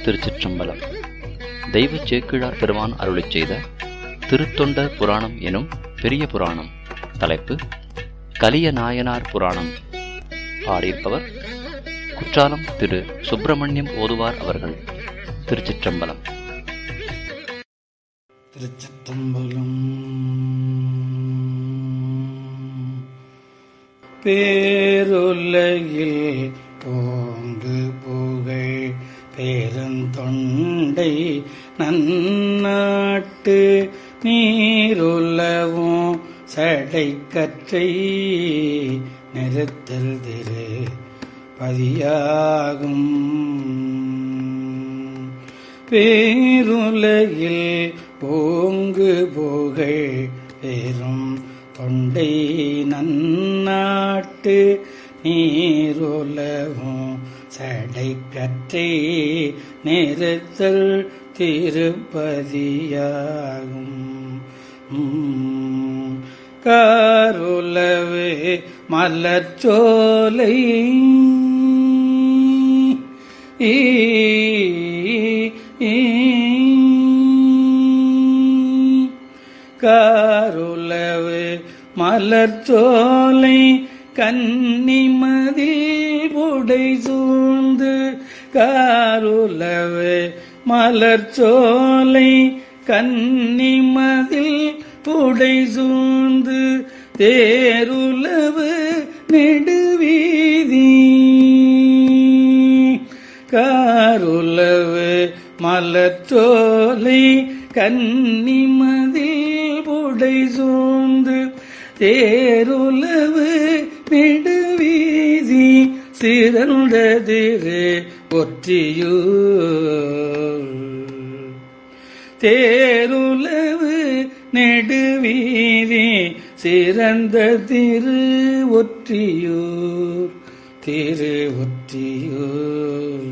திருச்சிற்றம்பலம் தெய்வ சேக்கிழார் பெருமான் அருளிச் செய்த திருத்தொண்ட புராணம் எனும் பெரிய புராணம் தலைப்பு கலிய நாயனார் புராணம் பாடியிருப்பவர் குற்றாலம் திரு சுப்பிரமணியம் ஓதுவார் அவர்கள் திருச்சிற்றம்பலம் திருச்சிற்றம்பலம் பேருலகில் போங்கு புகழ் பெருந்தொண்டை நன்னாட்டு நீருலவும் சடை கற்றை நிறுத்தல் திரு பதியாகும் பேருலகில் போங்கு புகழ் பெரும் தொண்டை நன்னாட்டு நீருலகும் சடை கற்றை நிறுத்தல் திருப்பதியாகும் உம். காருலவு மலர்ச்சோலை ஈ காருலவு மலர்ச்சோலை கன்னிமதில் புடை சூழ்ந்து காருலவு மலர்ச்சோலை கன்னிமதில் புடை சூழ்ந்து தேருலவு நெடுவீதி காருலவு மலர்ச்சோலை கன்னிமதில் புடை சூழ்ந்து தேருலவு நெடுவீதி சிறந்ததிரு ஒற்றியூர் தேருலவு நெடுவீதி சிறந்த திரு ஒற்றியூர் திரு ஒற்றியூர்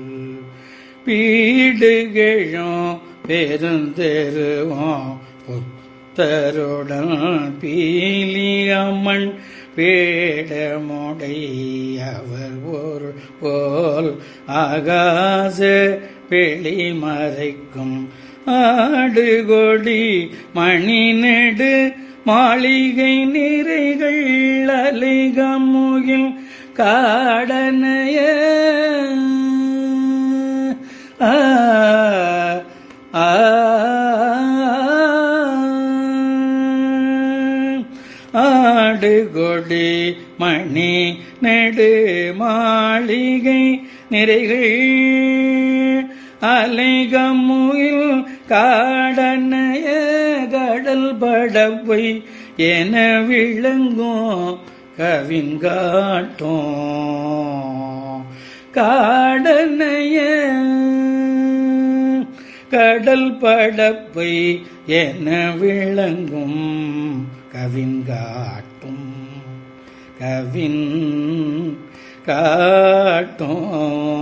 வீடுகளும் பெருந்தெருவோம் புத்தருடன் பீலியம்மன் வேடமுடை அவர் ஒரு போல் ஆகாச வெளி மறைக்கும் ஆடுகொடி மணி நெடு மாளிகை நிறைகள் அலைகமுகில் காடனைய ஆ ஆ ஆடுகொடி மணி நெடு மாளிகை நிறைகள் அலைகமுயில் காடனைய கடல் படப்பை என விளங்கும் கவின்காட்டும் காடனைய கடல் படப்பை என விளங்கும் கவின்காட்டும் கவின் காட்டும்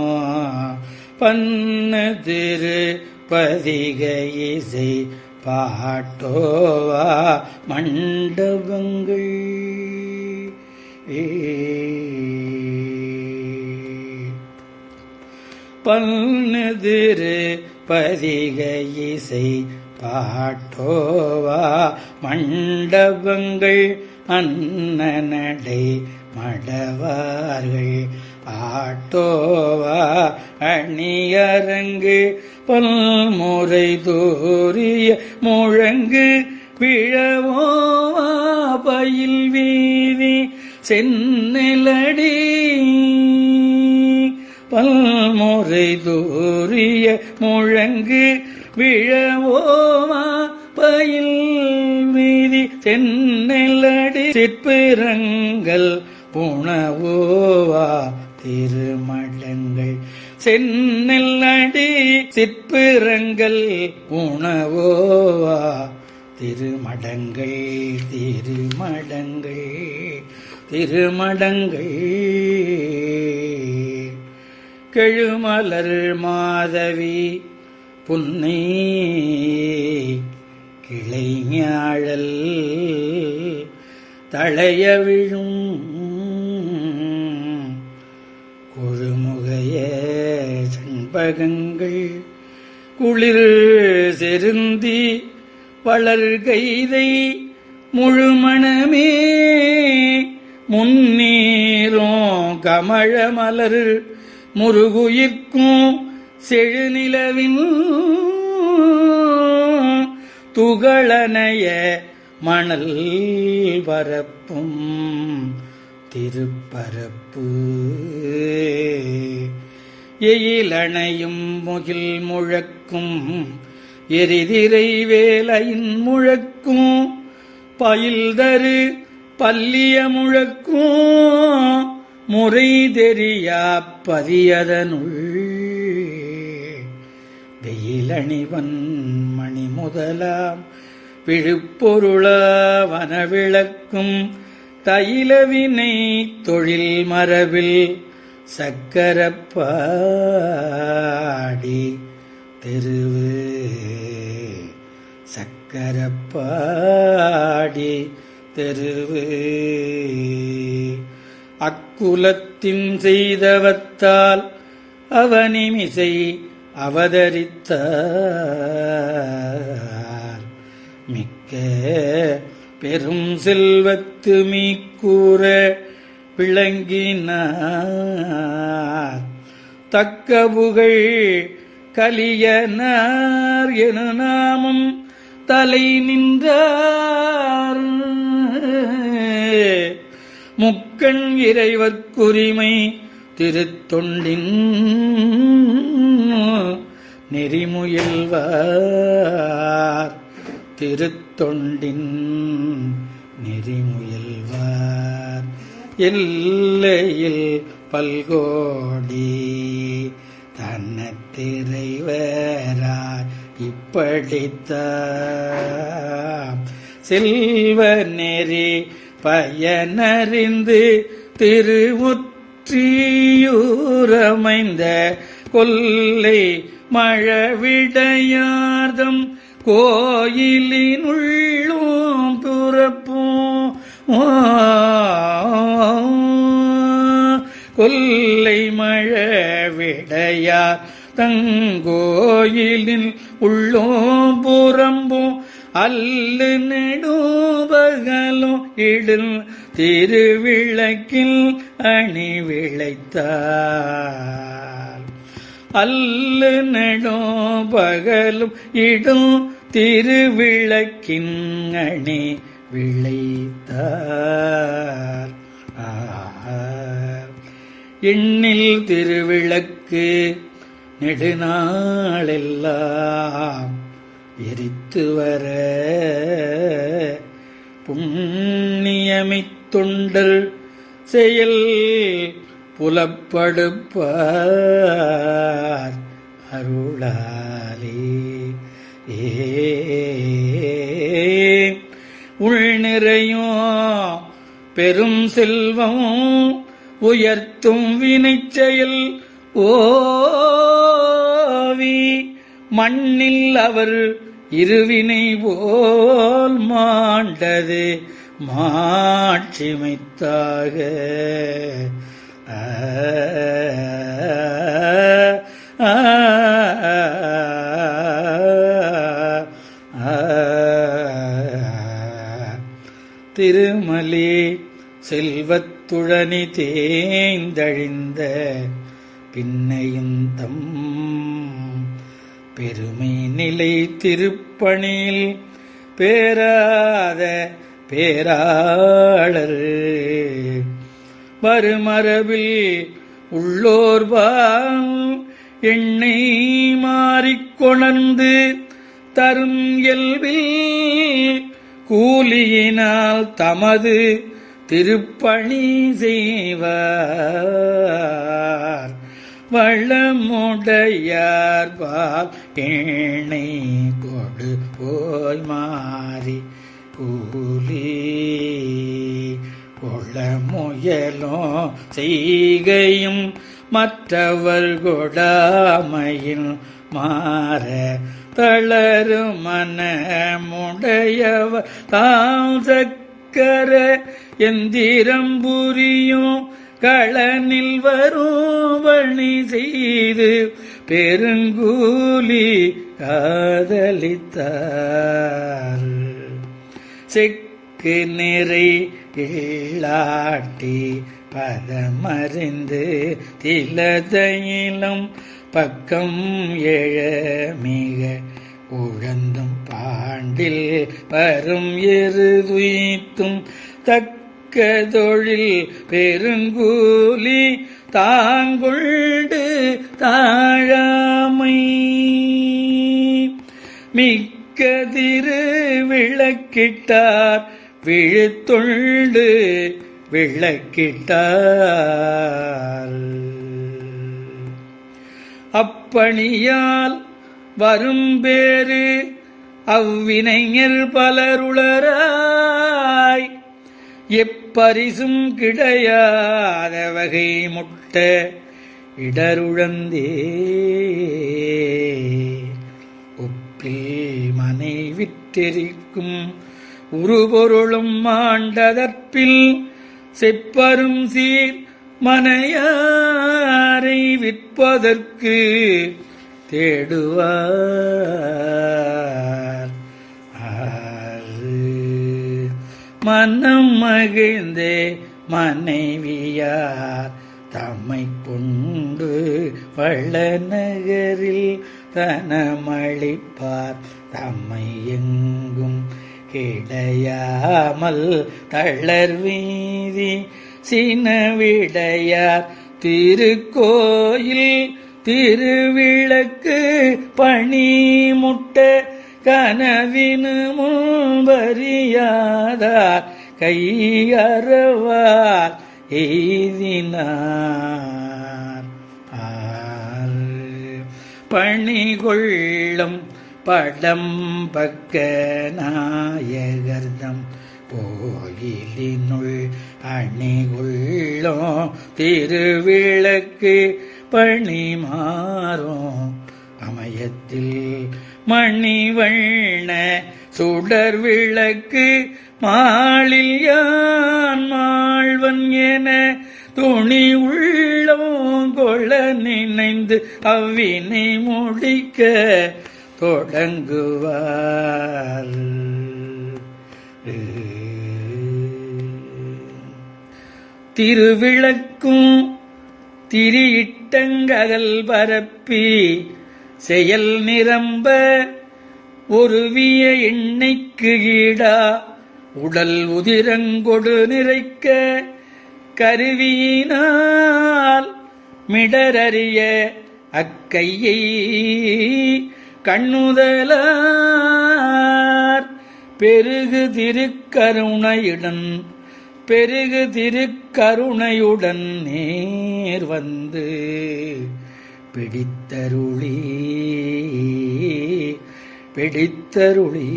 பண்ண திரு பதிக இசை பாட்டோவா மண்டபங்கள் பன்னதிரு பதிக இசை பாட்டோவா மண்டபங்கள் அன்னநடை மடவார்கள் ஆட்டோவா அணியரங்கு பல்முறை தூரிய முழங்கு விழவோவா பயில் வீதி செந்நிலடி பல்முறை தூரிய முழங்கு விழவோமா பயில் வீதி செந்நிலடி சிற்பிரங்கள் உணவோவா திருமடங்கள் செந்நெல் அடி சிற்பிரங்கள் உணவோவா திருமடங்கள் திருமடங்கள் திருமடங்கள் கெழுமலர் மாதவி புன்னை கிளைஞாழல் தளைய விழும் கொழுமுகைய சண்ட செண்பகங்கள் குளிர் செருந்தி வளர்கைதை முழுமணமே முன்னீரும் கமழ மலர் முருகுயிர்க்கும் செழுநிலவின் துகளனைய மணல் பரப்பும் திருப்பரப்பு எயிலணையும் முகில் முழக்கும் எரிதிரை வேலையின் முழக்கும் பயில்தரு பல்லிய முழக்கும் முறை தெரியா பதியதனுள் வெயிலணிவன் மணி முதலாம் விழுப்பொருள வனவிளக்கும் தைலவினை தொழில் மரபில் சக்கரப்பாடி தெருவு சக்கரப்பாடி தெருவு அக்குலத்தின் செய்தவத்தால் அவனிமிசை அவதரித்தார் மிக்க பெரும் செல்வத்து மீக்கூற விளங்கினார் தக்க புகழ் கலியனார் என நாமம் தலை நின்றார் முக்கண் இறைவர்க்குரிமை திருத்தொண்டின் நெறிமுயல்வார் திருத்தொண்டின் நெறிமுயல்வார் எல்லையில் பல்கோடி தன்னத்திரைவராய் இப்படித்தான் செல்வ நெறி பயனறிந்து திருமுற்றியூரமைந்த கொல்லை மழவிடையார்தம் கோயிலினுள்ளும் புறப்போம் கொல்லை மழவிடையார் தங்கோயிலின் உள்ளோம் புறம்பும் அல்லு நெடுபகலும் இடில் திருவிளக்கில் அணி விளைத்தார் அல்லு நெடும் பகலும் இடும் திருவிளக்கின் அணி விளைத்தார் எண்ணில் திருவிளக்கு நெடுநாளெல்லாம் எரித்து வர புண்ணியமித் தொண்டர் செயல் புலப்படுப்பார் அருளாலே ஏ உள் நிறையும் பெரும் செல்வம் உயர்த்தும் வினைச் செயல் ஓவி மண்ணில் அவர் இருவினை போல் மாண்டது மாட்சிமைத்தாக ஆ, ஆ, ஆ, திருமலே செல்வத்துழனி தேய்ந்தழிந்த பின்னையும் தம் பெருமை நிலை திருப்பணியில் பேராத பேராளர் வருமரபில் உள்ளோர்வாம் எண்ணெய் மாறிக்கொணர்ந்து தரும் இயல்பில் கூலியினால் தமது திருப்பணி செய்வார் வளமுடையார்பால் எண்ணெய் கொடு போய் மாறி கூலி கொள்ள முயலும் செய்கையும் மற்றவர் கொடாமையில் மாற தளரும் மனமுடையவர் தாம் சக்கர எந்திரம் புரியும் களனில் வரும் பணி செய்து பெருங்கூலி காதலித்தார் செக்கு நிறை இள்ளாட்டி பதமறிந்து திலதையிலும் பக்கம் எழ மிக உழந்தும் பாண்டில் வரும் எருதுய்த்தும் தக்க தொழில் பெருங்கூலி தாங்கொண்டு தாழாமை மிக்க திரு விளக்கிட்டார் விழுத்தொண்டு விளக்கிட்டார் அப்பணியால் வரும் பேரு அவ்வினைஞர் பலருளராய் எப்பரிசும் கிடையாத வகை முட்ட இடருழந்தே ஒப்பில் மனை விற்றெரிக்கும் உருபொருளும் மாண்டதற்பில் செப்பரும் சீர் மனையாரை விற்பதற்கு தேடுவார் ஆறு. மனம் மகிழ்ந்தே மனைவியார் தம்மை கொண்டு வள்ள நகரில் தனமளிப்பார் தம்மை எங்கும் கிடையாமல் தளர் வீதி சினவிடையார் திருக்கோயில் திருவிளக்கு பணிமுட்ட கனவினு முன்பறியாதார் கையறவார் எய்தினார் ஆர் பணிகொள்ளும் படம் பக்க நாயகர்தம் கோயிலினுள் அணிகுள்ளோம் திருவிளக்கு பணிமாறும் அமயத்தில் மணிவண்ண சுடர் விளக்கு மாளில் யான் மாழ்வன் என துணி உள்ளோம் கொள்ள நினைந்து அவ்வினை முடிக்க தொடங்குவார் திருவிளக்கும் திரியிட்டங்ககல் பரப்பி செயல் நிரம்ப ஒருவிய எண்ணெய்க்கு ஈடா உடல் உதிரங்கொடு நிறைக்க கருவியினால் மிடரறிய அக்கையை கண்ணுதலார் பெருகு திருக்கருணையுடன் பெருகு திருக்கருணையுடன் நேர் வந்து பிடித்தருளி பிடித்தருளி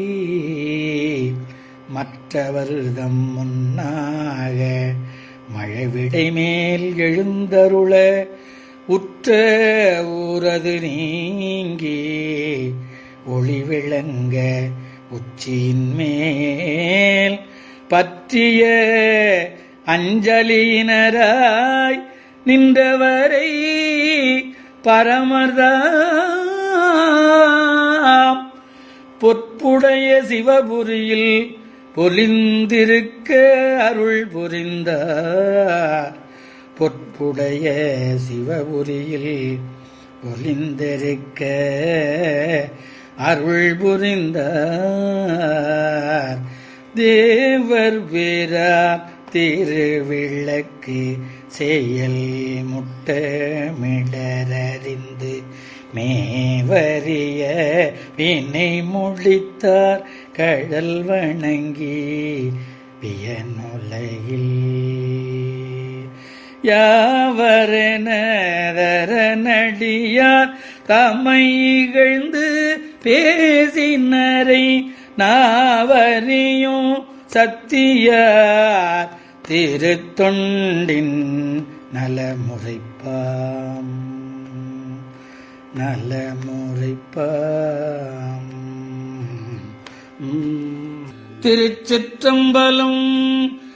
மற்றவர்தம் முன்னாக மழைவிடை மேல் எழுந்தருள உற்ற ஊரது நீங்கி ஒளி விளங்க உச்சியின் மேல் பற்றிய அஞ்சலியினராய் நின்றவரை பரமர்தாம் பொற்புடைய சிவபுரியில் பொலிந்திருக்க அருள் புரிந்தார் பொற்புடைய சிவபுரியில் பொலிந்திருக்க அருள் புரிந்தார் தேவர் வீரார் திருவிளக்கு செயல் முட்டமிடரறிந்து மேவரிய வினை முடித்தார் கடல் வணங்கி வியனுலகில் யாவரெனதரனடியார் தம்மை இகழ்ந்து பேசினரை நாவறியும் சத்தியார் திருத்தொண்டின் நலமுறைப்பாம் நலமுறைப்பாம் திருச்சிற்றம்பலம்